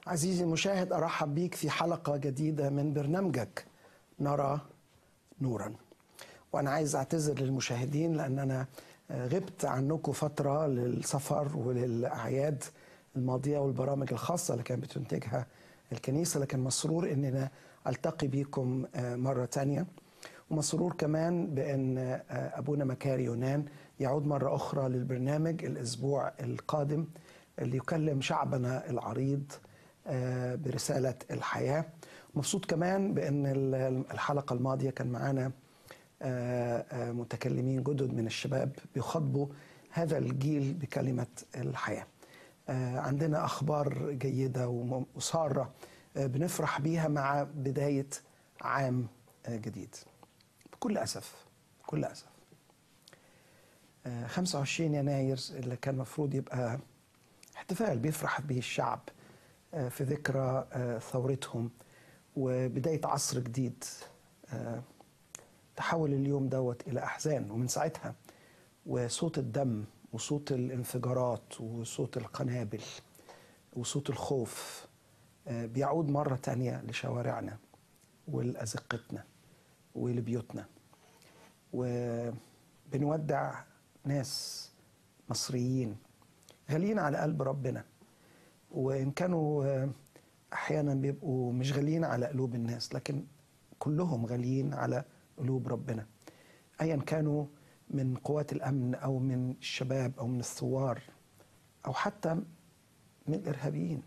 عزيزي المشاهد ارحب بيك في حلقه جديده من برنامجك نرى نورا وانا عايز اعتذر للمشاهدين لان انا غبت عنكم فتره للسفر وللاعياد الماضيه والبرامج الخاصه اللي كانت بتنتجها الكنيسه لكن مسرور اننا التقي بكم مره تانية ومسرور كمان بان ابونا مكاري يونان يعود مره اخرى للبرنامج الاسبوع القادم اللي يكلم شعبنا العريض برسالة الحياة مبسوط كمان بأن الحلقة الماضية كان معانا متكلمين جدد من الشباب بيخاطبوا هذا الجيل بكلمة الحياة عندنا أخبار جيدة وسارة بنفرح بيها مع بداية عام جديد بكل أسف بكل أسف 25 يناير اللي كان المفروض يبقى احتفال بيفرح به الشعب في ذكرى ثورتهم وبداية عصر جديد تحول اليوم دوت إلى أحزان ومن ساعتها وصوت الدم وصوت الانفجارات وصوت القنابل وصوت الخوف بيعود مرة تانية لشوارعنا ولأزقتنا ولبيوتنا وبنودع ناس مصريين غاليين على قلب ربنا وان كانوا احيانا بيبقوا مش غاليين على قلوب الناس لكن كلهم غاليين على قلوب ربنا ايا كانوا من قوات الامن او من الشباب او من الثوار او حتى من الارهابيين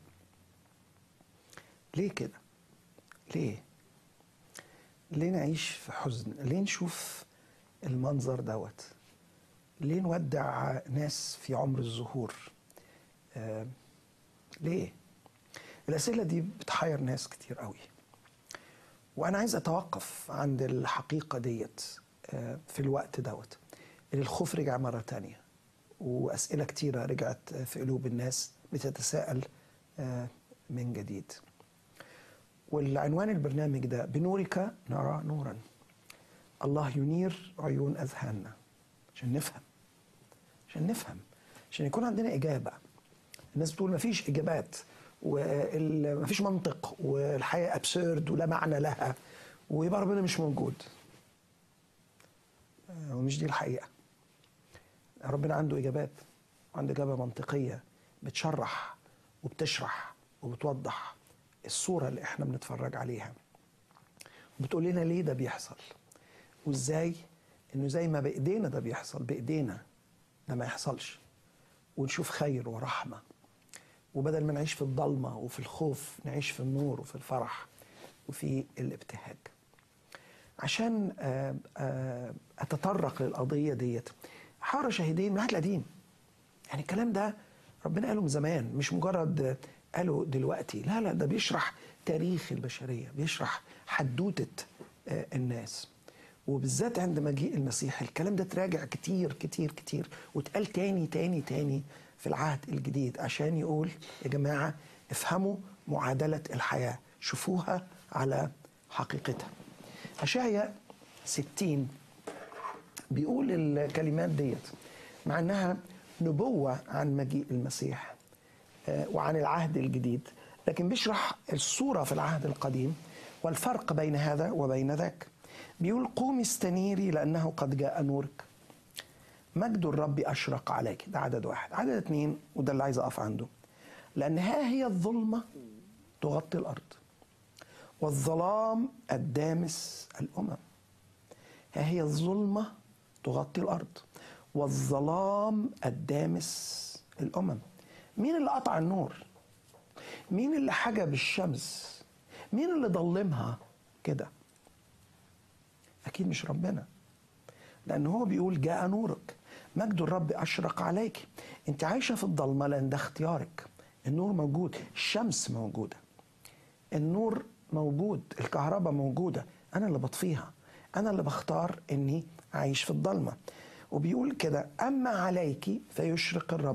ليه كده ليه ليه نعيش في حزن ليه نشوف المنظر دوت ليه نودع ناس في عمر الزهور آه ليه الأسئلة دي بتحير ناس كتير قوي وأنا عايز أتوقف عند الحقيقة ديت آه في الوقت دوت اللي الخوف رجع مرة تانية وأسئلة كتيرة رجعت في قلوب الناس بتتساءل آه من جديد والعنوان البرنامج ده بنورك نرى نورا الله ينير عيون أذهاننا عشان نفهم عشان نفهم عشان يكون عندنا إجابة الناس بتقول مفيش إجابات ومفيش منطق والحياة أبسورد ولا معنى لها ويبقى ربنا مش موجود ومش دي الحقيقة ربنا عنده إجابات وعنده إجابة منطقية بتشرح وبتشرح وبتوضح الصورة اللي احنا بنتفرج عليها بتقول لنا ليه ده بيحصل وازاي انه زي ما بايدينا ده بيحصل بايدينا ده ما يحصلش ونشوف خير ورحمه وبدل ما نعيش في الضلمه وفي الخوف نعيش في النور وفي الفرح وفي الابتهاج عشان اتطرق للقضيه ديت حاره شاهدين من العهد القديم يعني الكلام ده ربنا قاله من زمان مش مجرد قاله دلوقتي لا لا ده بيشرح تاريخ البشريه بيشرح حدوته الناس وبالذات عند مجيء المسيح الكلام ده تراجع كتير كتير كتير واتقال تاني تاني تاني في العهد الجديد عشان يقول يا جماعة افهموا معادلة الحياة شوفوها على حقيقتها أشعيا ستين بيقول الكلمات ديت مع أنها نبوة عن مجيء المسيح وعن العهد الجديد لكن بيشرح الصورة في العهد القديم والفرق بين هذا وبين ذاك بيقول قومي استنيري لأنه قد جاء نورك مجد الرب أشرق عليك ده عدد واحد عدد اثنين وده اللي عايز أقف عنده لأن ها هي الظلمة تغطي الأرض والظلام الدامس الأمم ها هي الظلمة تغطي الأرض والظلام الدامس الأمم مين اللي قطع النور مين اللي حجب الشمس مين اللي ضلمها كده أكيد مش ربنا لأن هو بيقول جاء نورك مجد الرب أشرق عليك أنت عايشة في الضلمة لأن ده اختيارك النور موجود الشمس موجودة النور موجود الكهرباء موجودة أنا اللي بطفيها أنا اللي بختار أني أعيش في الضلمة وبيقول كده أما عليك فيشرق الرب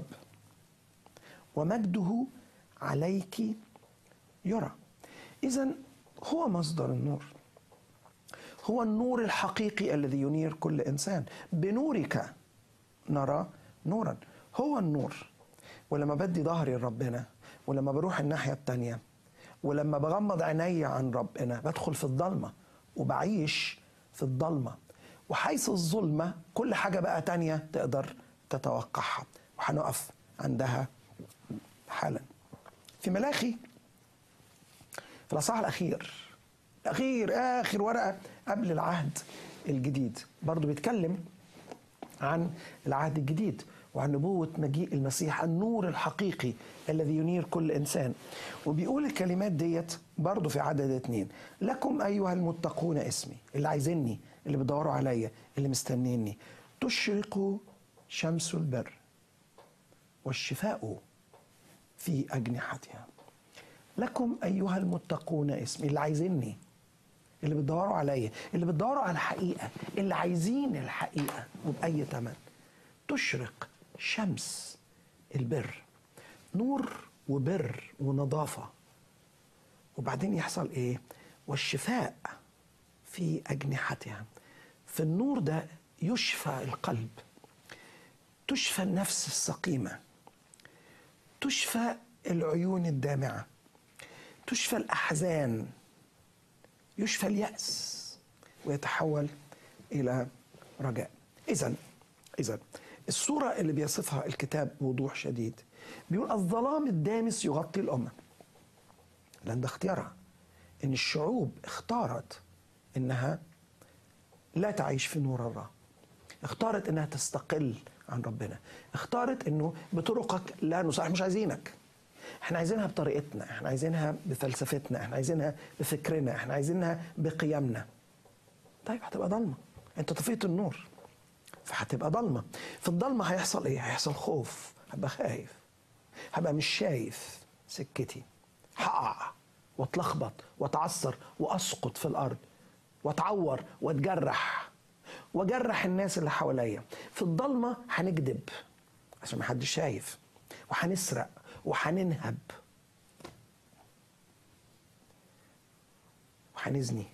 ومجده عليك يرى إذا هو مصدر النور هو النور الحقيقي الذي ينير كل انسان بنورك نرى نورا هو النور ولما بدي ظهري لربنا ولما بروح الناحيه التانيه ولما بغمض عيني عن ربنا بدخل في الضلمة وبعيش في الضلمة وحيث الظلمة كل حاجة بقى تانية تقدر تتوقعها وهنقف عندها حالا في ملاخي في الأصحاح الأخير الأخير آخر ورقة قبل العهد الجديد برضو بيتكلم عن العهد الجديد وعن نبوة مجيء المسيح النور الحقيقي الذي ينير كل إنسان وبيقول الكلمات ديت برضو في عدد اتنين لكم أيها المتقون اسمي اللي عايزيني اللي بيدوروا عليا اللي مستنيني تشرق شمس البر والشفاء في أجنحتها لكم أيها المتقون اسمي اللي عايزيني اللي بتدوروا عليا اللي بتدوروا على الحقيقة اللي عايزين الحقيقة وبأي ثمن تشرق شمس البر نور وبر ونظافة وبعدين يحصل ايه والشفاء في أجنحتها في النور ده يشفى القلب تشفى النفس السقيمة تشفى العيون الدامعة تشفى الأحزان يشفى اليأس ويتحول إلى رجاء إذا إذا الصورة اللي بيصفها الكتاب بوضوح شديد بيقول الظلام الدامس يغطي الأمة لأن ده اختيارها إن الشعوب اختارت إنها لا تعيش في نور الله اختارت إنها تستقل عن ربنا اختارت إنه بطرقك لا نصح مش عايزينك احنا عايزينها بطريقتنا احنا عايزينها بفلسفتنا احنا عايزينها بفكرنا احنا عايزينها بقيمنا طيب هتبقى ضلمه انت طفيت النور فهتبقى ضلمه في الضلمه هيحصل ايه هيحصل خوف هبقى خايف هبقى مش شايف سكتي هقع واتلخبط واتعثر واسقط في الارض واتعور واتجرح واجرح الناس اللي حواليا في الضلمه هنكذب عشان محدش شايف وهنسرق وهننهب وهنزني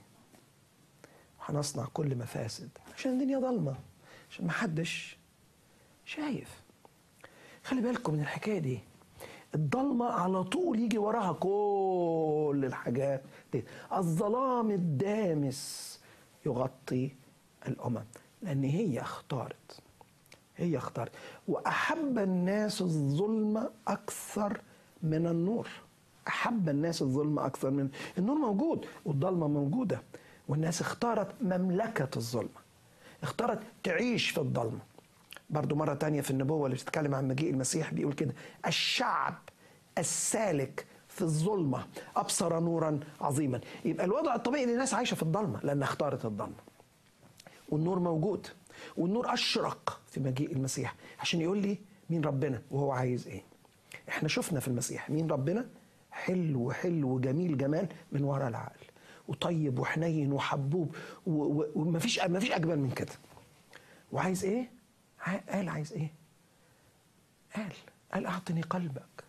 وهنصنع كل مفاسد عشان الدنيا ضلمة عشان محدش شايف خلي بالكم من الحكاية دي الضلمة على طول يجي وراها كل الحاجات دي الظلام الدامس يغطي الأمم لأن هي اختارت هي اختارت واحب الناس الظلم اكثر من النور احب الناس الظلم اكثر من النور موجود والضلمه موجوده والناس اختارت مملكه الظلمه اختارت تعيش في الضلمه برضو مرة تانية في النبوة اللي بتتكلم عن مجيء المسيح بيقول كده الشعب السالك في الظلمة أبصر نورا عظيما يبقى الوضع الطبيعي للناس عايشة في الضلمة لأنها اختارت الضلمة والنور موجود والنور اشرق في مجيء المسيح عشان يقول لي مين ربنا وهو عايز ايه احنا شفنا في المسيح مين ربنا حلو حلو جميل جمال من وراء العقل وطيب وحنين وحبوب ومفيش مفيش اجمل من كده وعايز ايه قال عايز ايه قال قال اعطني قلبك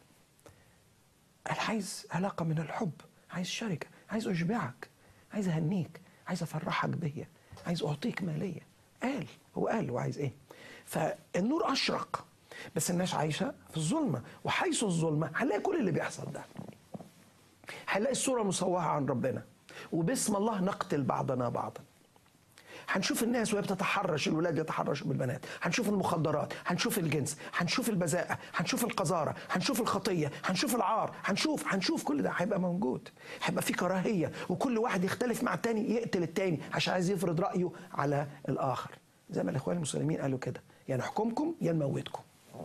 قال عايز علاقه من الحب عايز شركه عايز اشبعك عايز اهنيك عايز افرحك بيا عايز اعطيك ماليه قال هو قال هو عايز ايه فالنور اشرق بس الناس عايشه في الظلمه وحيث الظلمه هنلاقي كل اللي بيحصل ده هنلاقي الصوره مصوره عن ربنا وباسم الله نقتل بعضنا بعضا هنشوف الناس وهي بتتحرش الولاد يتحرشوا بالبنات هنشوف المخدرات هنشوف الجنس هنشوف البذاءة هنشوف القذارة هنشوف الخطية هنشوف العار هنشوف هنشوف كل ده هيبقى موجود هيبقى في كراهية وكل واحد يختلف مع التاني يقتل التاني عشان عايز يفرض رأيه على الآخر زي ما الإخوان المسلمين قالوا كده يا نحكمكم يا نموتكم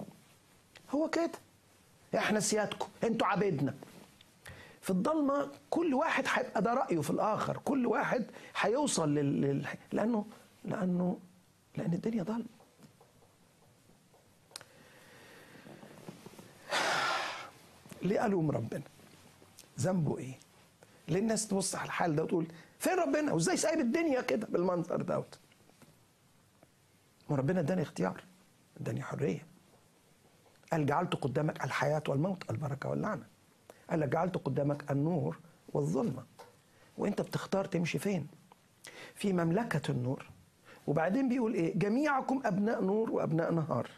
هو كده احنا سيادكم انتوا عبيدنا في الضلمه كل واحد هيبقى ده رايه في الاخر كل واحد هيوصل لل... لل... لانه لانه لان الدنيا ضلمه ليه الوم ربنا ذنبه ايه ليه الناس تبص على الحال ده وتقول فين ربنا وازاي سايب الدنيا كده بالمنظر دوت ما ربنا اداني اختيار اداني حريه قال جعلت قدامك الحياه والموت البركه واللعنه قال لك جعلت قدامك النور والظلمة وانت بتختار تمشي فين في مملكة النور وبعدين بيقول ايه جميعكم ابناء نور وابناء نهار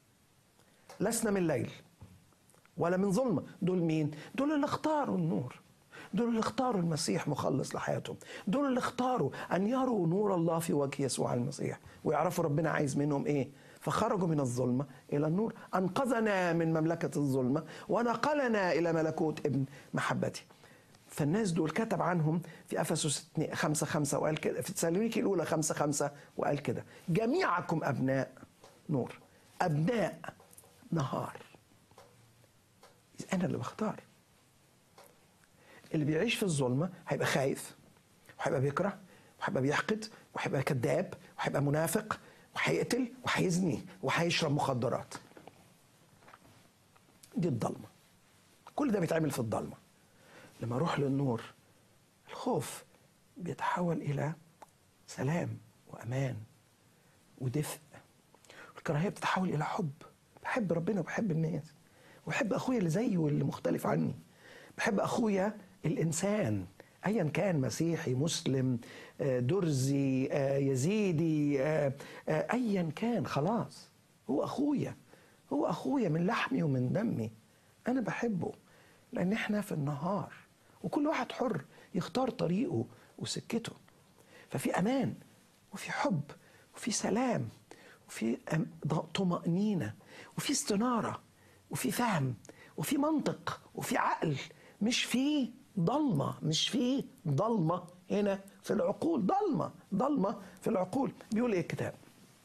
لسنا من ليل ولا من ظلمة دول مين دول اللي اختاروا النور دول اللي اختاروا المسيح مخلص لحياتهم دول اللي اختاروا ان يروا نور الله في وجه يسوع المسيح ويعرفوا ربنا عايز منهم ايه فخرجوا من الظلمة إلى النور أنقذنا من مملكة الظلمة ونقلنا إلى ملكوت ابن محبته فالناس دول كتب عنهم في افسس 5 5 وقال كده في تسالونيكي الاولى 5 5 وقال كده جميعكم ابناء نور ابناء نهار انا اللي بختار اللي بيعيش في الظلمه هيبقى خايف وهيبقى بيكره وهيبقى بيحقد وهيبقى كذاب وهيبقى منافق وهيقتل وهيزني وهيشرب مخدرات دي الضلمه كل ده بيتعمل في الضلمه لما اروح للنور الخوف بيتحول الى سلام وامان ودفء الكراهيه بتتحول الى حب بحب ربنا وبحب الناس وبحب اخويا اللي زيي واللي مختلف عني بحب اخويا الانسان ايا كان مسيحي مسلم درزي يزيدي ايا كان خلاص هو اخويا هو اخويا من لحمي ومن دمي انا بحبه لان احنا في النهار وكل واحد حر يختار طريقه وسكته ففي امان وفي حب وفي سلام وفي طمأنينة وفي استنارة وفي فهم وفي منطق وفي عقل مش في ضلمة مش في ضلمة هنا في العقول ضلمة ضلمة في العقول بيقول ايه الكتاب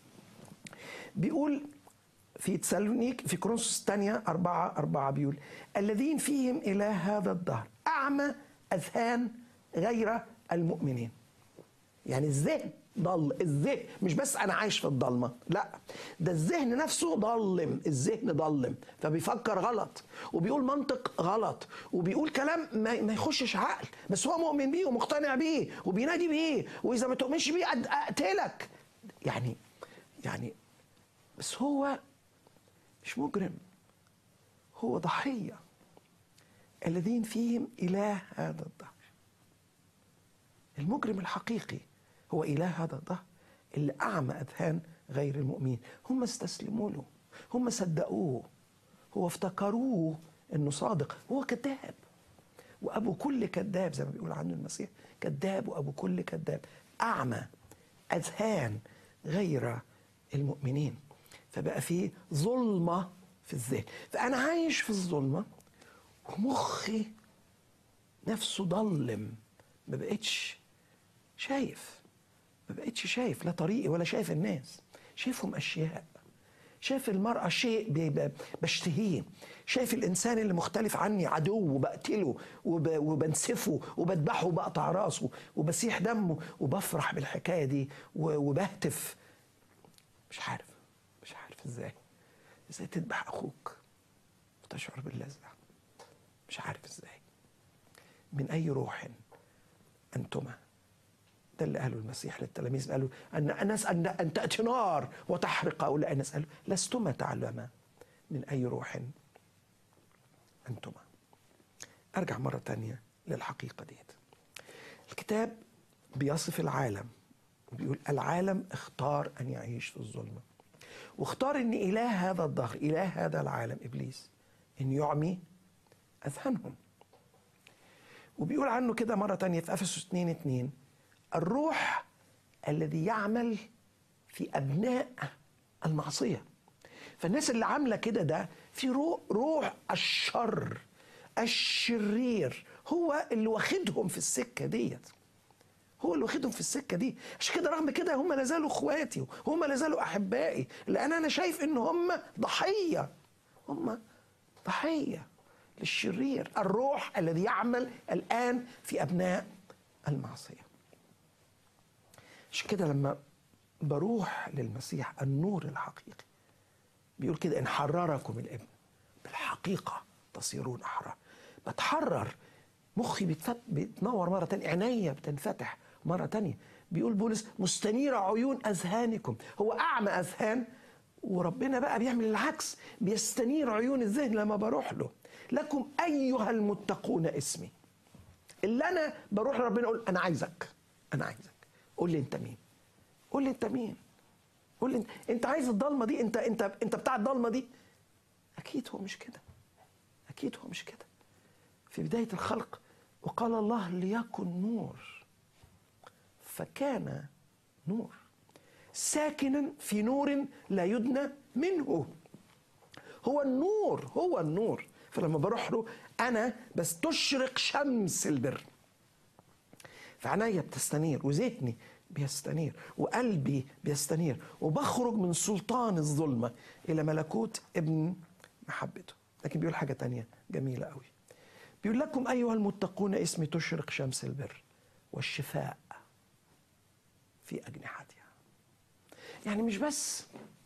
بيقول في تسالونيك في كورنثوس الثانية أربعة أربعة بيقول الذين فيهم إلى هذا الدهر أعمى أذهان غير المؤمنين يعني الذهن ضل الذهن مش بس انا عايش في الضلمه لا ده الذهن نفسه ضلم الذهن ضلم فبيفكر غلط وبيقول منطق غلط وبيقول كلام ما, ما يخشش عقل بس هو مؤمن بيه ومقتنع بيه وبينادي بيه واذا ما تؤمنش بيه اقتلك يعني يعني بس هو مش مجرم هو ضحيه الذين فيهم اله هذا الدهر المجرم الحقيقي هو إله هذا الظهر اللي أعمى أذهان غير المؤمنين هم استسلموا له هم صدقوه هو افتكروه انه صادق هو كذاب وابو كل كذاب زي ما بيقول عنه المسيح كذاب وابو كل كذاب اعمى اذهان غير المؤمنين فبقى في ظلمه في الذهن فانا عايش في الظلمه ومخي نفسه ضلم ما بقتش شايف ما بقتش شايف لا طريقي ولا شايف الناس شايفهم اشياء شايف المرأة شيء بشتهيه شايف الإنسان اللي مختلف عني عدو وبقتله وب... وبنسفه وبذبحه وبقطع راسه وبسيح دمه وبفرح بالحكاية دي وبهتف مش عارف مش عارف ازاي ازاي تذبح أخوك وتشعر باللذة مش عارف ازاي من أي روح أنتما ده اللي قاله المسيح للتلاميذ قالوا أن الناس أن أن تأتي نار وتحرق هؤلاء الناس قالوا لستما تعلما من أي روح أنتما أرجع مرة تانية للحقيقة ديت الكتاب بيصف العالم وبيقول العالم اختار أن يعيش في الظلمة واختار أن إله هذا الظهر إله هذا العالم إبليس أن يعمي أذهانهم وبيقول عنه كده مرة تانية في أفسس 2 2 الروح الذي يعمل في أبناء المعصية فالناس اللي عاملة كده ده في روح, روح الشر الشرير هو اللي واخدهم في السكة ديت هو اللي واخدهم في السكة دي عشان كده رغم كده هم لازالوا اخواتي هم لازالوا أحبائي لأن أنا شايف إن هم ضحية هم ضحية للشرير الروح الذي يعمل الآن في أبناء المعصية عشان كده لما بروح للمسيح النور الحقيقي بيقول كده إن حرركم الابن بالحقيقة تصيرون أحرار بتحرر مخي بيتفت بيتنور مرة تانية عينيا بتنفتح مرة تانية بيقول بولس مستنير عيون أذهانكم هو أعمى أذهان وربنا بقى بيعمل العكس بيستنير عيون الذهن لما بروح له لكم أيها المتقون اسمي اللي أنا بروح لربنا أقول أنا عايزك أنا عايزك قول لي أنت مين قول لي أنت مين قول لي أنت, انت عايز الضلمة دي أنت أنت أنت بتاع الضلمة دي أكيد هو مش كده أكيد هو مش كده في بداية الخلق وقال الله ليكن نور فكان نور ساكنا في نور لا يدنى منه هو النور هو النور فلما بروح له انا بس تشرق شمس البر فعناية بتستنير وذهني بيستنير وقلبي بيستنير وبخرج من سلطان الظلمة إلى ملكوت ابن محبته لكن بيقول حاجة تانية جميلة قوي بيقول لكم أيها المتقون اسمي تشرق شمس البر والشفاء في أجنحتها يعني مش بس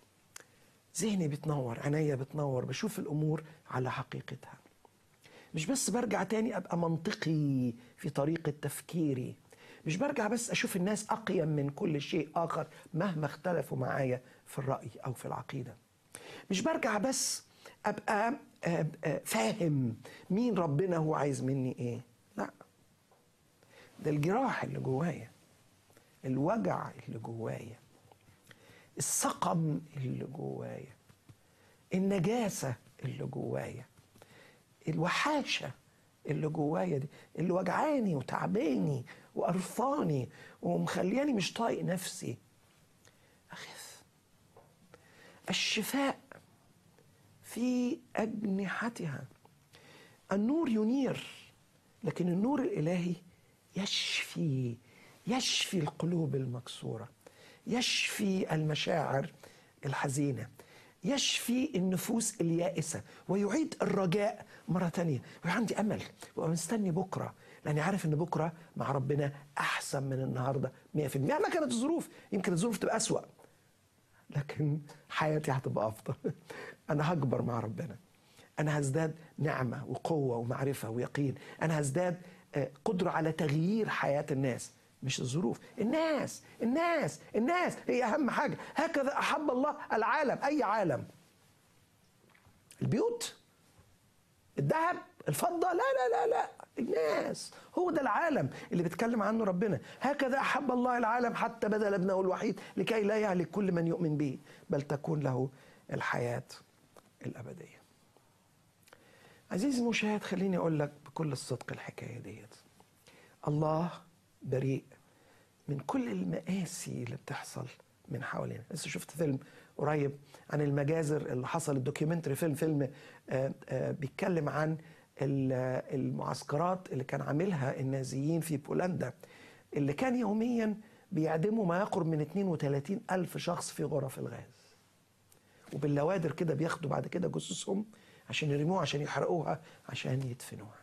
ذهني بتنور عينيا بتنور بشوف الأمور على حقيقتها مش بس برجع تاني أبقى منطقي في طريقة تفكيري مش برجع بس أشوف الناس أقيم من كل شيء آخر مهما اختلفوا معايا في الرأي أو في العقيدة مش برجع بس أبقى فاهم مين ربنا هو عايز مني إيه لا ده الجراح اللي جوايا الوجع اللي جوايا السقم اللي جوايا النجاسة اللي جوايا الوحاشة اللي جوايا دي اللي وجعاني وتعباني وقرفاني ومخلياني مش طايق نفسي أخف الشفاء في أجنحتها النور ينير لكن النور الإلهي يشفي يشفي القلوب المكسورة يشفي المشاعر الحزينة يشفي النفوس اليائسة ويعيد الرجاء مرة تانية وعندي أمل ومستني بكرة لأني عارف أن بكرة مع ربنا أحسن من النهاردة 100% مهما كانت الظروف يمكن الظروف تبقى أسوأ لكن حياتي هتبقى أفضل أنا هكبر مع ربنا أنا هزداد نعمة وقوة ومعرفة ويقين أنا هزداد قدرة على تغيير حياة الناس مش الظروف الناس الناس الناس هي أهم حاجة هكذا أحب الله العالم أي عالم البيوت الذهب الفضة لا لا لا لا الناس هو ده العالم اللي بيتكلم عنه ربنا هكذا أحب الله العالم حتى بذل ابنه الوحيد لكي لا يهلك كل من يؤمن به بل تكون له الحياة الأبدية عزيزي المشاهد خليني أقول لك بكل الصدق الحكاية ديت الله بريء من كل المآسي اللي بتحصل من حوالينا لسه شفت فيلم قريب عن المجازر اللي حصل الدوكيومنتري فيلم فيلم آآ آآ بيتكلم عن المعسكرات اللي كان عاملها النازيين في بولندا اللي كان يوميا بيعدموا ما يقرب من 32 ألف شخص في غرف الغاز وباللوادر كده بياخدوا بعد كده جثثهم عشان يرموها عشان يحرقوها عشان يدفنوها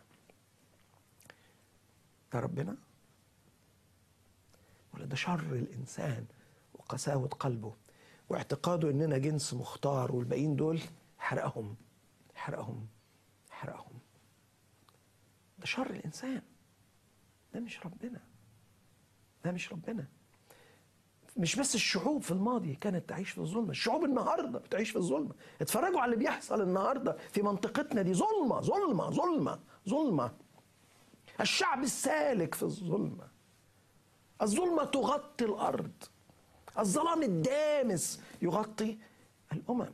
ده ربنا ولا ده شر الإنسان وقساوة قلبه واعتقاده إننا جنس مختار والباقيين دول حرقهم حرقهم حرقهم ده شر الإنسان ده مش ربنا ده مش ربنا مش بس الشعوب في الماضي كانت تعيش في الظلمة الشعوب النهاردة بتعيش في الظلمة اتفرجوا على اللي بيحصل النهاردة في منطقتنا دي ظلمة ظلمة ظلمة ظلمة الشعب السالك في الظلمة الظلمة تغطي الأرض الظلام الدامس يغطي الأمم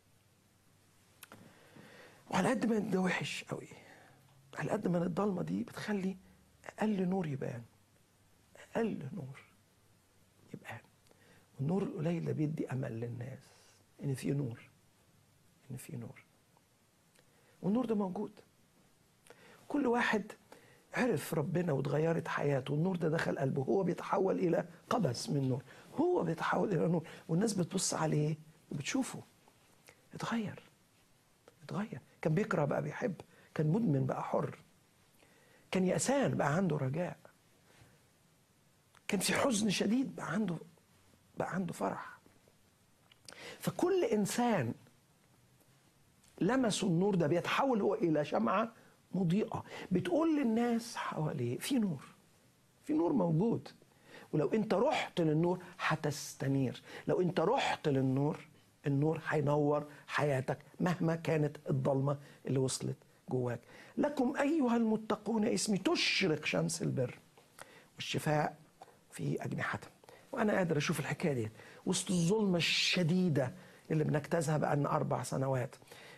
وعلى قد ما ده وحش قوي على قد ما الضلمة دي بتخلي أقل نور يبان أقل نور يبان والنور القليل ده بيدي أمل للناس إن في نور إن في نور والنور ده موجود كل واحد عرف ربنا واتغيرت حياته والنور ده دخل قلبه هو بيتحول الى قبس من نور هو بيتحول الى نور والناس بتبص عليه وبتشوفه اتغير اتغير كان بيكره بقى بيحب كان مدمن بقى حر كان يأسان بقى عنده رجاء كان في حزن شديد بقى عنده بقى عنده فرح فكل انسان لمسوا النور ده بيتحول هو الى شمعه مضيئة بتقول للناس حواليه في نور في نور موجود ولو انت رحت للنور هتستنير لو انت رحت للنور النور هينور حياتك مهما كانت الضلمة اللي وصلت جواك لكم أيها المتقون اسمي تشرق شمس البر والشفاء في أجنحتهم وأنا قادر أشوف الحكاية دي وسط الظلمة الشديدة اللي بنجتازها بقالنا أربع سنوات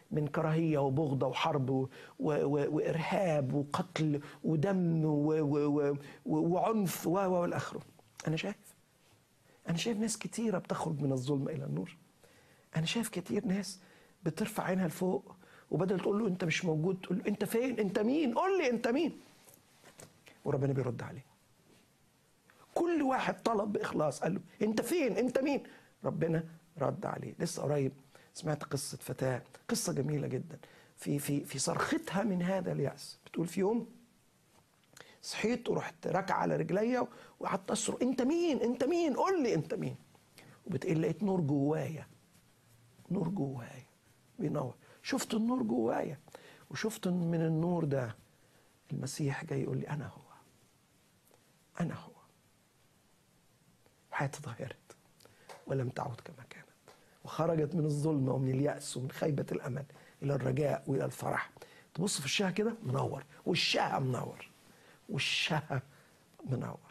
من كراهية وبغضة وحرب و... و... و... وإرهاب وقتل ودم و... و... و... وعنف و و والآخره أنا شايف أنا شايف ناس كتيرة بتخرج من الظلم إلى النور أنا شايف كتير ناس بترفع عينها لفوق وبدل تقول له أنت مش موجود تقول له أنت فين أنت مين قول لي أنت مين وربنا بيرد عليه كل واحد طلب بإخلاص قال له أنت فين أنت مين ربنا رد عليه لسه قريب سمعت قصة فتاة قصة جميلة جدا في في في صرختها من هذا اليأس بتقول في يوم صحيت ورحت راكعة على رجليا وقعدت أصرخ أنت مين أنت مين قول لي أنت مين وبتقول لقيت نور جوايا نور جوايا بينور شفت النور جوايا وشفت من النور ده المسيح جاي يقول لي أنا هو أنا هو حياتي اتغيرت ولم تعد كما كانت وخرجت من الظلمة ومن اليأس ومن خيبة الأمل إلى الرجاء وإلى الفرح تبص في وشها كده منور وشها منور وشها منور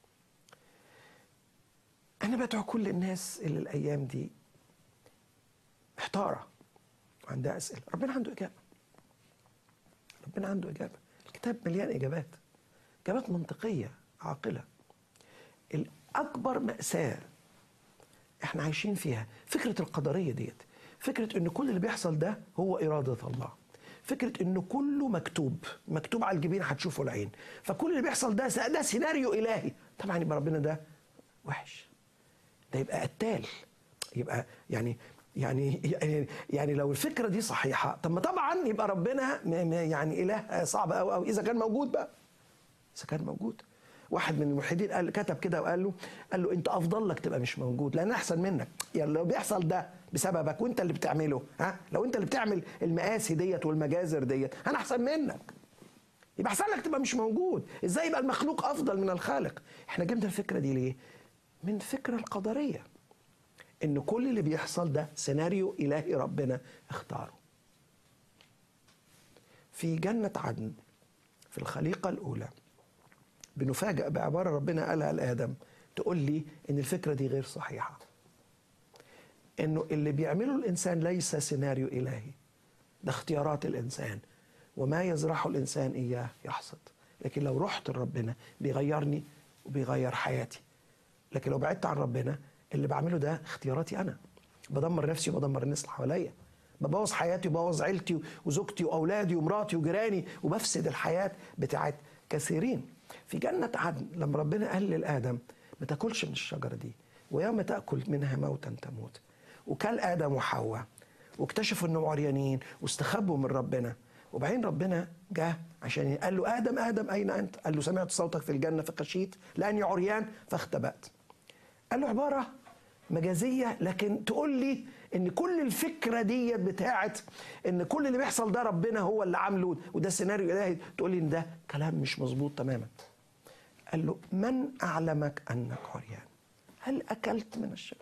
أنا بدعو كل الناس اللي الأيام دي محتارة وعندها أسئلة ربنا عنده إجابة ربنا عنده إجابة الكتاب مليان إجابات إجابات منطقية عاقلة الأكبر مأساة احنا عايشين فيها فكرة القدرية ديت فكرة ان كل اللي بيحصل ده هو إرادة الله فكرة ان كله مكتوب مكتوب على الجبين هتشوفه العين فكل اللي بيحصل ده ده سيناريو إلهي طبعا يبقى ربنا ده وحش ده يبقى قتال يبقى يعني يعني يعني, يعني لو الفكرة دي صحيحة طب ما طبعا يبقى ربنا يعني إله صعب أو أو إذا كان موجود بقى إذا كان موجود واحد من الملحدين قال كتب كده وقال له قال له انت افضل لك تبقى مش موجود لان احسن منك يعني لو بيحصل ده بسببك وانت اللي بتعمله ها لو انت اللي بتعمل المآسي ديت والمجازر ديت انا احسن منك يبقى احسن لك تبقى مش موجود ازاي يبقى المخلوق افضل من الخالق احنا جبنا الفكره دي ليه من الفكره القدريه ان كل اللي بيحصل ده سيناريو الهي ربنا اختاره في جنه عدن في الخليقه الاولى بنفاجأ بعبارة ربنا قالها لآدم تقول لي إن الفكرة دي غير صحيحة إنه اللي بيعمله الإنسان ليس سيناريو إلهي ده اختيارات الإنسان وما يزرعه الإنسان إياه يحصد لكن لو رحت لربنا بيغيرني وبيغير حياتي لكن لو بعدت عن ربنا اللي بعمله ده اختياراتي أنا بدمر نفسي وبدمر الناس اللي حواليا ببوظ حياتي وبوظ عيلتي وزوجتي واولادي ومراتي وجيراني وبفسد الحياه بتاعت كثيرين في جنة عدن لما ربنا قال لآدم ما تاكلش من الشجرة دي ويوم تأكل منها موتا تموت وكل آدم وحواء واكتشفوا انهم عريانين واستخبوا من ربنا وبعدين ربنا جه عشان قال له ادم ادم اين انت؟ قال له سمعت صوتك في الجنه فخشيت لاني عريان فاختبأت. قال له عباره مجازيه لكن تقول لي ان كل الفكره ديت بتاعت ان كل اللي بيحصل ده ربنا هو اللي عامله وده سيناريو الهي تقول لي ان ده كلام مش مظبوط تماما قال له من اعلمك انك عريان هل اكلت من الشجره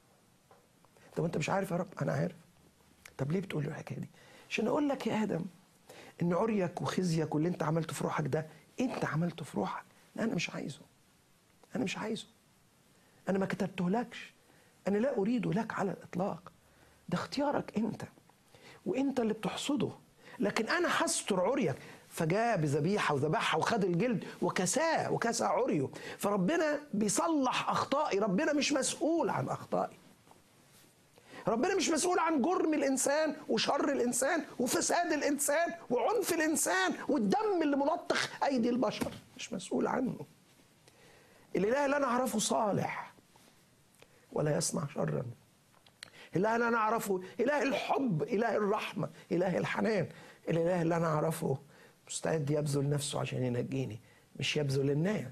طب انت مش عارف يا رب انا عارف طب ليه بتقول له الحكايه دي عشان اقول لك يا ادم ان عريك وخزيك واللي انت عملته في روحك ده انت عملته في روحك انا مش عايزه انا مش عايزه انا ما كتبته لكش أنا لا أريده لك على الإطلاق ده اختيارك أنت وأنت اللي بتحصده لكن أنا هستر عريك فجاء بذبيحة وذبحها وخد الجلد وكساه وكسى عريه فربنا بيصلح أخطائي ربنا مش مسؤول عن أخطائي ربنا مش مسؤول عن جرم الإنسان وشر الإنسان وفساد الإنسان وعنف الإنسان والدم اللي ملطخ أيدي البشر مش مسؤول عنه الإله اللي أنا أعرفه صالح ولا يصنع شرا إله اللي أنا أعرفه إله الحب إله الرحمة إله الحنان الإله اللي أنا أعرفه مستعد يبذل نفسه عشان ينجيني مش يبذل الناس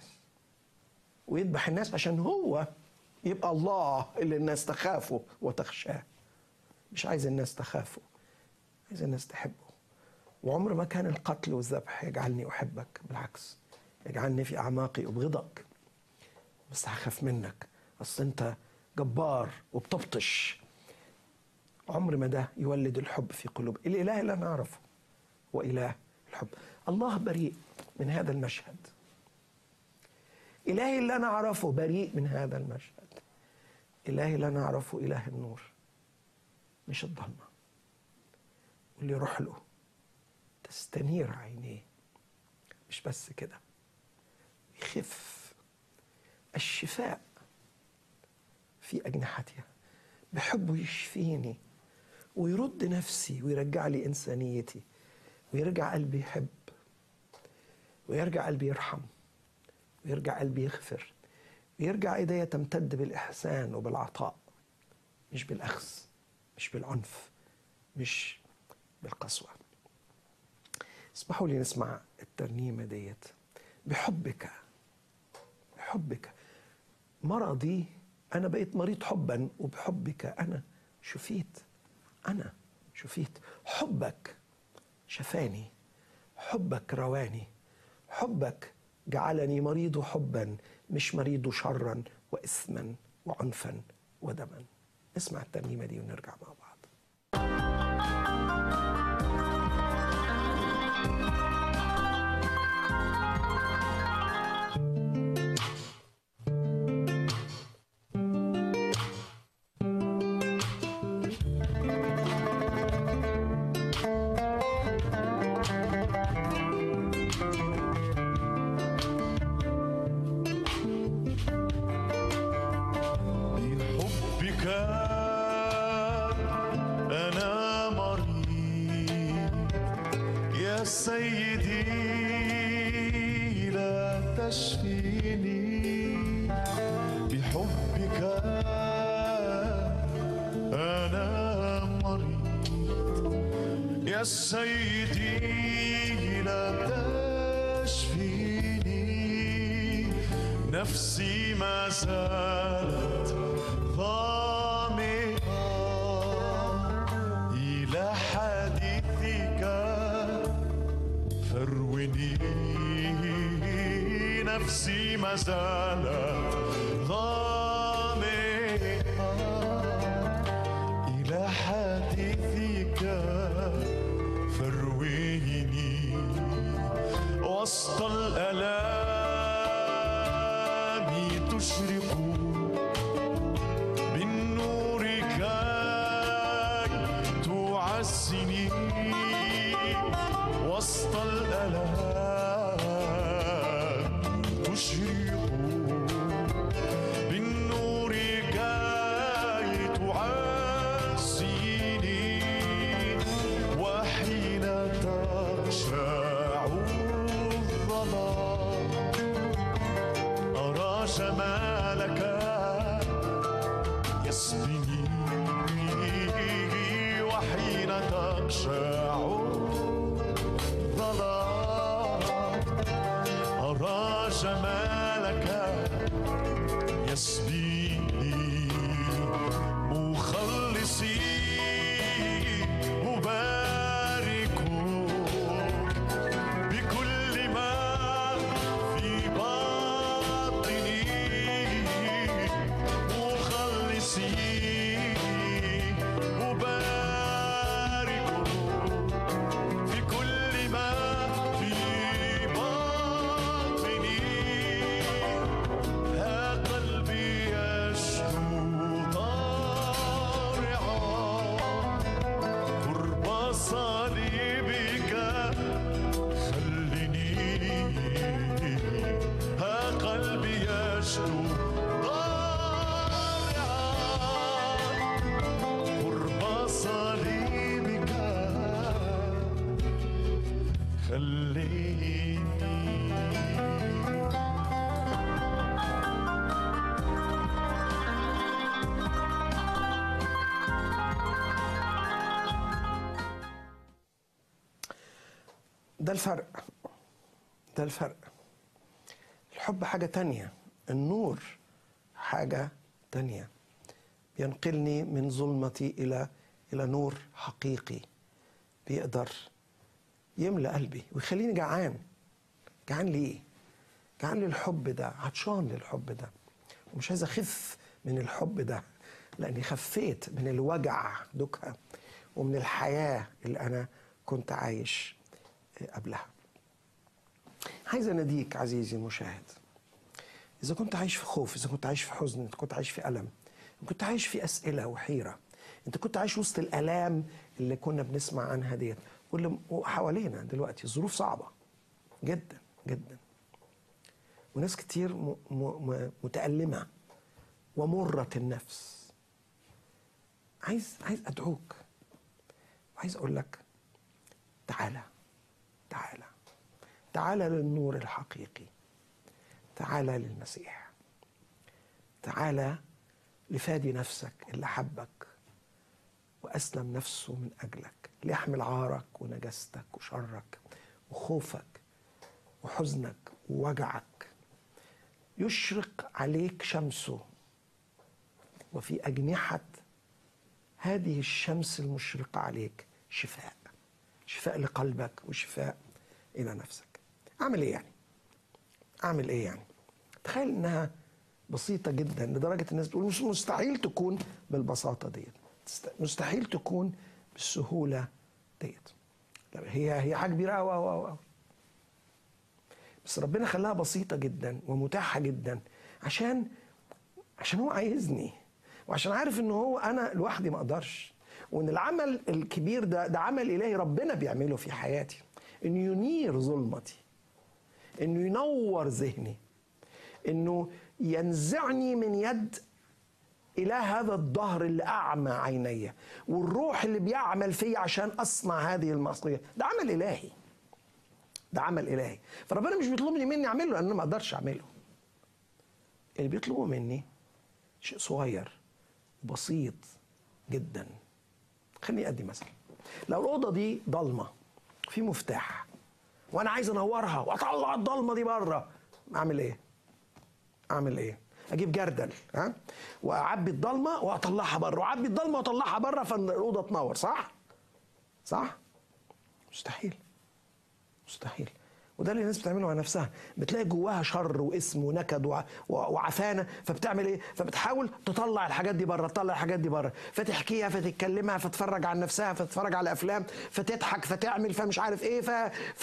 ويذبح الناس عشان هو يبقى الله اللي الناس تخافه وتخشاه مش عايز الناس تخافه عايز الناس تحبه وعمر ما كان القتل والذبح يجعلني أحبك بالعكس يجعلني في أعماقي أبغضك بس هخاف منك أصل أنت جبار وبتبطش عمر ما ده يولد الحب في قلوب الإله اللي أنا أعرفه هو إله الحب الله بريء من هذا المشهد إلهي اللي أنا أعرفه بريء من هذا المشهد إلهي اللي أنا أعرفه إله النور مش الضلمة واللي يروح له تستنير عينيه مش بس كده يخف الشفاء في أجنحتها بحبه يشفيني ويرد نفسي ويرجع لي إنسانيتي ويرجع قلبي يحب ويرجع قلبي يرحم ويرجع قلبي يغفر ويرجع ايديا تمتد بالإحسان وبالعطاء مش بالأخذ مش بالعنف مش بالقسوة اسمحوا لي نسمع الترنيمة ديت بحبك بحبك مرضي أنا بقيت مريض حبا وبحبك أنا شفيت أنا شفيت حبك شفاني حبك رواني حبك جعلني مريض حبا مش مريض شرا وإثما وعنفا ودما اسمع الترنيمة دي ونرجع مع بعض بحبك أنا مريض يا سيدي لا تشفيني بحبك أنا مريض يا سيدي لا تشفيني نفسي ما زالت ظامئة إلى حديثك فروني نفسي ما زالت ظامئة إلى حديثك فرويني وسط الآلام تشرق بالنور كي تعزني وسط الآلام تشرق بالنور كي تعزيني وحين تخشع الظلام أرى جمالك يسبني وحين تخشع الظلام أرى جمالك يسبيني مخلصي مبارك بكل ما في باطني مخلصي مبارك في كل ما في باطني ها قلبي يشكو ضارعا قرب صليبك خلني ها قلبي يشكو ضارعا قرب صليبك خليني ده الفرق ده الفرق الحب حاجة تانية النور حاجة تانية بينقلني من ظلمتي إلى إلى نور حقيقي بيقدر يملأ قلبي ويخليني جعان جعان ليه؟ جعان للحب ده عطشان للحب ده ومش عايز أخف من الحب ده لأني خفيت من الوجع دكها ومن الحياة اللي أنا كنت عايش قبلها عايز اناديك عزيزي المشاهد اذا كنت عايش في خوف اذا كنت عايش في حزن انت كنت عايش في الم انت كنت عايش في اسئله وحيره انت كنت عايش وسط الالام اللي كنا بنسمع عنها ديت واللي حوالينا دلوقتي ظروف صعبه جدا جدا وناس كتير م- م- م- متألمة ومرة النفس عايز عايز أدعوك وعايز أقول لك تعالى تعالى تعالى للنور الحقيقي تعالى للمسيح تعالى لفادي نفسك اللي حبك وأسلم نفسه من أجلك ليحمل عارك ونجاستك وشرك وخوفك وحزنك ووجعك يشرق عليك شمسه وفي أجنحة هذه الشمس المشرقة عليك شفاء شفاء لقلبك وشفاء إلى نفسك أعمل إيه يعني؟ أعمل إيه يعني؟ تخيل إنها بسيطة جدا لدرجة الناس تقول مش مستحيل تكون بالبساطة ديت تست- مستحيل تكون بالسهولة ديت لا، هي هي حاجة كبيرة أوي أوي أوي أوي بس ربنا خلاها بسيطة جدا ومتاحة جدا عشان عشان هو عايزني وعشان عارف ان هو انا لوحدي ما اقدرش وان العمل الكبير ده ده عمل الهي ربنا بيعمله في حياتي انه ينير ظلمتي انه ينور ذهني انه ينزعني من يد اله هذا الظهر اللي اعمى عيني والروح اللي بيعمل فيا عشان اصنع هذه المعصيه ده عمل الهي ده عمل الهي فربنا مش بيطلب لي مني اعمله لان انا ما اقدرش اعمله اللي بيطلبه مني شيء صغير بسيط جدا خليني ادي مثل لو الاوضه دي ضلمه في مفتاح وانا عايز انورها واطلع الضلمه دي بره اعمل ايه اعمل ايه اجيب جردل ها واعبي الضلمه واطلعها بره واعبي الضلمه واطلعها بره فالاوضه تنور صح صح مستحيل مستحيل وده اللي الناس بتعمله مع نفسها بتلاقي جواها شر واسم ونكد وع- وع- وعفانه فبتعمل ايه فبتحاول تطلع الحاجات دي بره تطلع الحاجات دي بره فتحكيها فتتكلمها فتتفرج عن نفسها فتتفرج على افلام فتضحك فتعمل فمش عارف ايه ف ف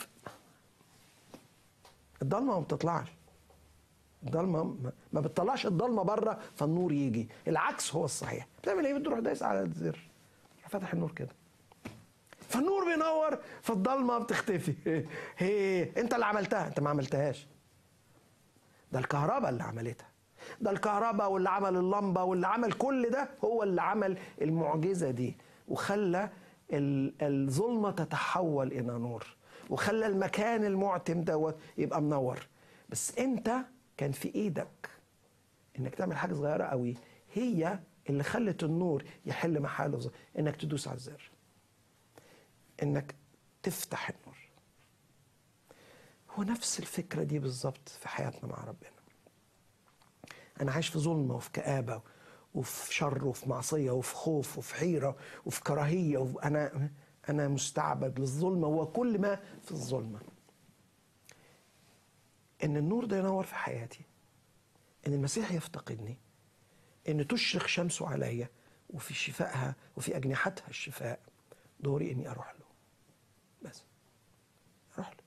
الضلمه ما بتطلعش الضلمه ما- ما بتطلعش الضلمه بره فالنور يجي العكس هو الصحيح بتعمل ايه بتروح دايس على الزر فتح النور كده فالنور بينور فالضلمه بتختفي هي انت اللي عملتها انت ما عملتهاش ده الكهرباء اللي عملتها ده الكهرباء واللي عمل اللمبه واللي عمل كل ده هو اللي عمل المعجزه دي وخلى ال- الظلمه تتحول الى نور وخلى المكان المعتم دوت يبقى منور بس انت كان في ايدك انك تعمل حاجه صغيره قوي هي اللي خلت النور يحل محله انك تدوس على الزر انك تفتح النور هو نفس الفكرة دي بالظبط في حياتنا مع ربنا أنا عايش في ظلمة وفي كآبة وفي شر وفي معصية وفي خوف وفي حيرة وفي كراهية وأنا أنا مستعبد للظلمة هو كل ما في الظلمة إن النور ده ينور في حياتي إن المسيح يفتقدني إن تشرق شمسه عليا وفي شفائها وفي أجنحتها الشفاء دوري إني أروح له بس أروح له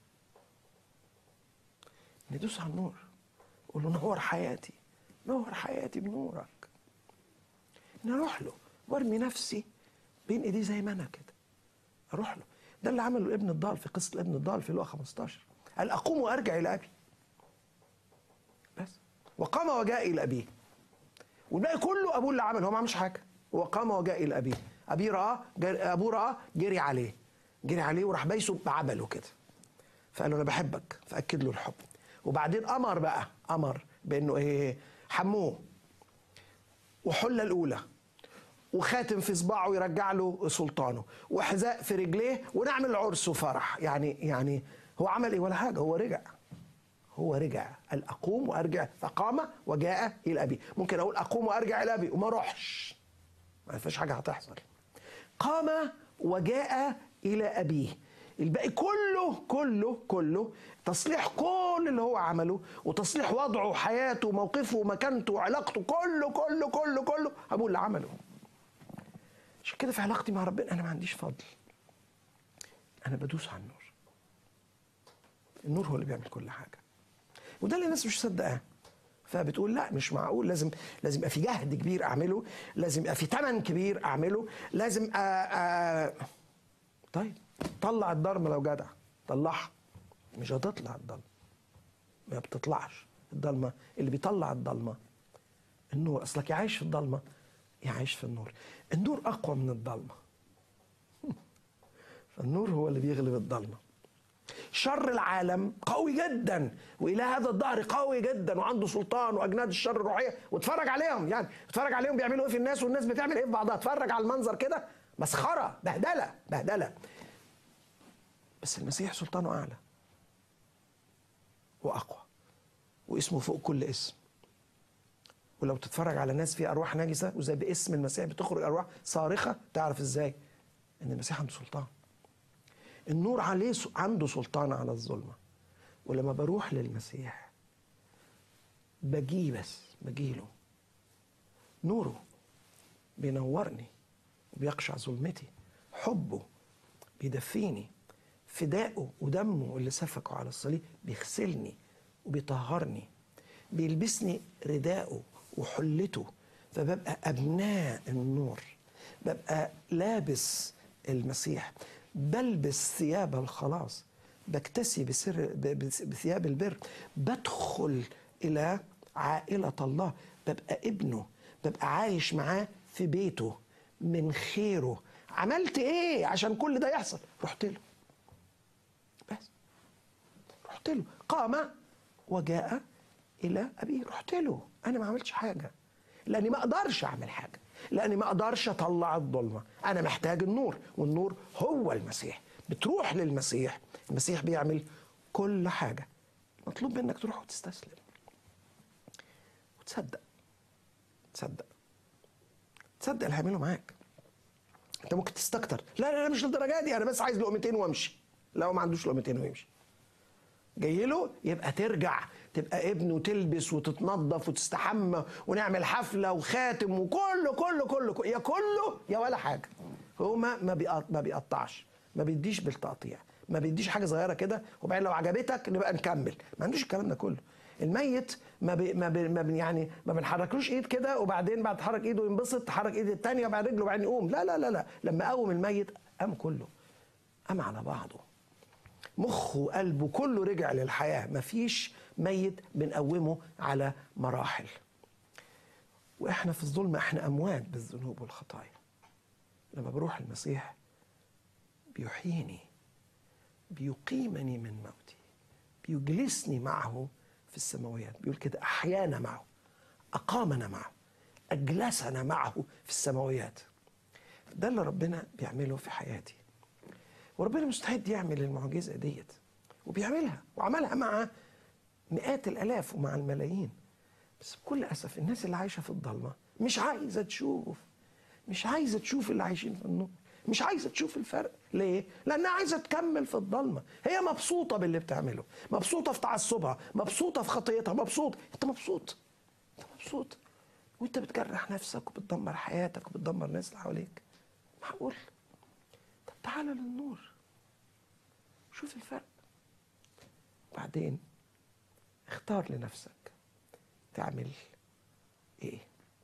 ندوس على النور قول له نور حياتي نور حياتي بنورك نروح له وارمي نفسي بين ايديه زي ما انا كده اروح له ده اللي عمله ابن الضال في قصه ابن الضال في لقا 15 قال اقوم وارجع الى ابي بس وقام وجاء الى ابيه والباقي كله ابوه اللي عمل هو ما عملش حاجه وقام وجاء الى ابيه ابيه راه جر... ابوه راه جري عليه جري عليه وراح بايسه بعبله كده فقال له انا بحبك فاكد له الحب وبعدين امر بقى امر بانه ايه حموه وحله الاولى وخاتم في صباعه يرجع له سلطانه وحذاء في رجليه ونعمل عرس وفرح يعني يعني هو عمل ايه ولا حاجه هو رجع هو رجع قال اقوم وارجع فقام وجاء الى ابي ممكن اقول اقوم وارجع الى ابي وما اروحش ما فيش حاجه هتحصل قام وجاء الى ابيه الباقي كله كله كله تصليح كل اللي هو عمله وتصليح وضعه وحياته وموقفه ومكانته وعلاقته كله كله كله كله ابوه اللي عمله عشان كده في علاقتي مع ربنا انا ما عنديش فضل انا بدوس على النور النور هو اللي بيعمل كل حاجه وده اللي الناس مش مصدقاه فبتقول لا مش معقول لازم لازم يبقى في جهد كبير اعمله لازم يبقى في ثمن كبير اعمله لازم أ... أ... طيب طلع الضلمه لو جدع طلعها مش هتطلع الضلمه ما بتطلعش الضلمه اللي بيطلع الضلمه النور اصلك يا عايش في الضلمه يا عايش في النور النور اقوى من الضلمه فالنور هو اللي بيغلب الضلمه شر العالم قوي جدا والى هذا الظهر قوي جدا وعنده سلطان واجناد الشر الروحيه واتفرج عليهم يعني اتفرج عليهم بيعملوا ايه في الناس والناس بتعمل ايه في بعضها اتفرج على المنظر كده مسخره بهدله بهدله بس المسيح سلطانه اعلى واقوى واسمه فوق كل اسم ولو تتفرج على ناس فيها ارواح نجسه وزي باسم المسيح بتخرج ارواح صارخه تعرف ازاي ان المسيح عنده سلطان النور عليه س- عنده سلطان على الظلمه ولما بروح للمسيح بجيه بس بجيله نوره بينورني وبيقشع ظلمتي حبه بيدفيني فدائه ودمه اللي سفكه على الصليب بيغسلني وبيطهرني بيلبسني رداءه وحلته فببقى أبناء النور ببقى لابس المسيح بلبس ثياب الخلاص بكتسي بسر ب- بس- بثياب البر بدخل إلى عائلة الله ببقى ابنه ببقى عايش معاه في بيته من خيره عملت ايه عشان كل ده يحصل رحت له بس رحت له قام وجاء الى ابيه رحت له انا ما عملتش حاجه لاني ما اقدرش اعمل حاجه لاني ما اقدرش اطلع الظلمه انا محتاج النور والنور هو المسيح بتروح للمسيح المسيح بيعمل كل حاجه مطلوب منك تروح وتستسلم وتصدق تصدق تصدق اللي هيعمله معاك انت ممكن تستكتر لا لا لا مش للدرجه دي انا بس عايز لقمتين وامشي لا هو ما عندوش لقمتين ويمشي جاي له يبقى ترجع تبقى ابن وتلبس وتتنظف وتستحمى ونعمل حفله وخاتم وكله كله كله, كله يا كله يا ولا حاجه هو ما ما بيقط- ما بيقطعش ما بيديش بالتقطيع ما بيديش حاجه صغيره كده وبعدين لو عجبتك نبقى نكمل ما عندوش الكلام ده كله الميت ما بي ما, بي ما بي يعني ما بنحركلوش ايد كده وبعدين بعد تحرك ايده ينبسط تحرك ايد التانية بعد رجله وبعدين يقوم لا لا لا لا لما قوم الميت قام كله قام على بعضه مخه وقلبه كله رجع للحياة مفيش ميت بنقومه على مراحل وإحنا في الظلم إحنا أموات بالذنوب والخطايا لما بروح المسيح بيحييني بيقيمني من موتي بيجلسني معه في السماويات بيقول كده أحيانا معه أقامنا معه أجلسنا معه في السماويات ده اللي ربنا بيعمله في حياتي وربنا مستعد يعمل المعجزه ديت وبيعملها وعملها مع مئات الالاف ومع الملايين بس بكل اسف الناس اللي عايشه في الضلمه مش عايزه تشوف مش عايزه تشوف اللي عايشين في النور مش عايزه تشوف الفرق ليه لانها عايزه تكمل في الضلمه هي مبسوطه باللي بتعمله مبسوطه في تعصبها مبسوطه في خطيتها مبسوط انت مبسوط انت مبسوط وانت بتجرح نفسك وبتدمر حياتك وبتدمر الناس اللي حواليك معقول طب تعالى للنور شوف الفرق بعدين اختار لنفسك تعمل ايه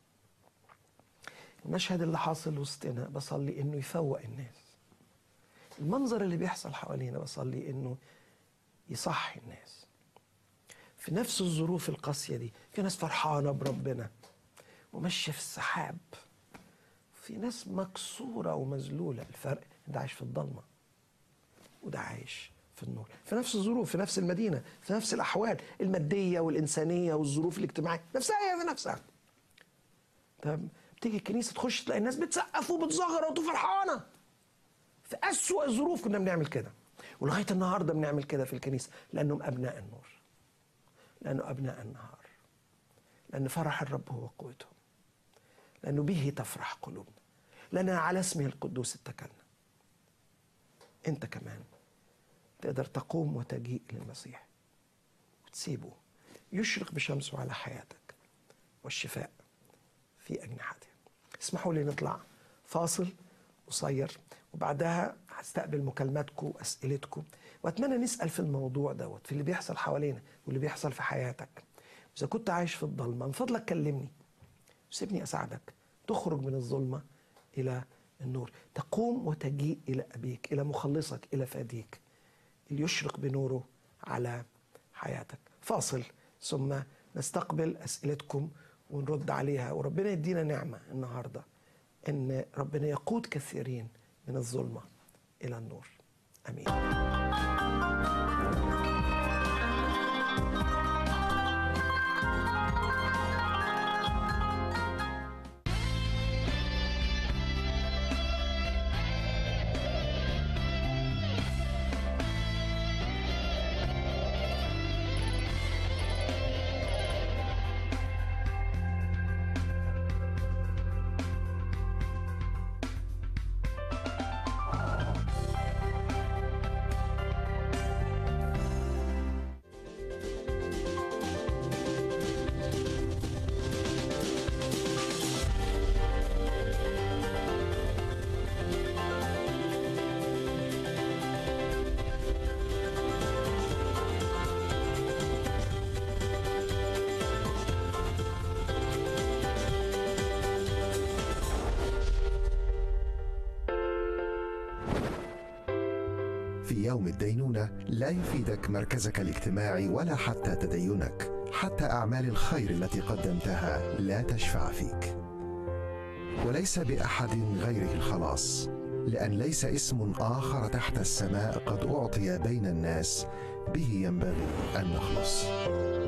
المشهد اللي حاصل وسطنا بصلي انه يفوق الناس المنظر اللي بيحصل حوالينا بصلي انه يصحي الناس في نفس الظروف القاسية دي في ناس فرحانة بربنا وماشية في السحاب في ناس مكسورة ومذلولة الفرق ده عايش في الضلمة وده عايش في النور في نفس الظروف في نفس المدينة في نفس الأحوال المادية والإنسانية والظروف الاجتماعية نفسها هي في نفسها طب بتيجي الكنيسة تخش تلاقي الناس بتسقف وبتزغرط وفرحانة في أسوأ الظروف كنا بنعمل كده ولغاية النهاردة بنعمل كده في الكنيسة لأنهم أبناء النور لأنه أبناء النهار لأن فرح الرب هو قوتهم لأنه به تفرح قلوبنا لأننا على اسمه القدوس اتكلنا أنت كمان تقدر تقوم وتجيء للمسيح وتسيبه يشرق بشمسه على حياتك والشفاء في أجنحته اسمحوا لي نطلع فاصل قصير وبعدها هستقبل مكالماتكم وأسئلتكم وأتمنى نسأل في الموضوع دوت في اللي بيحصل حوالينا واللي بيحصل في حياتك اذا كنت عايش في الضلمه من فضلك كلمني سيبني اساعدك تخرج من الظلمه الى النور تقوم وتجيء الى ابيك الى مخلصك الى فاديك ليشرق بنوره على حياتك فاصل ثم نستقبل اسئلتكم ونرد عليها وربنا يدينا نعمه النهارده ان ربنا يقود كثيرين من الظلمه الى النور امين في يوم الدينونة لا يفيدك مركزك الاجتماعي ولا حتى تدينك حتى أعمال الخير التي قدمتها لا تشفع فيك وليس بأحد غيره الخلاص لأن ليس اسم آخر تحت السماء قد أعطي بين الناس به ينبغي أن نخلص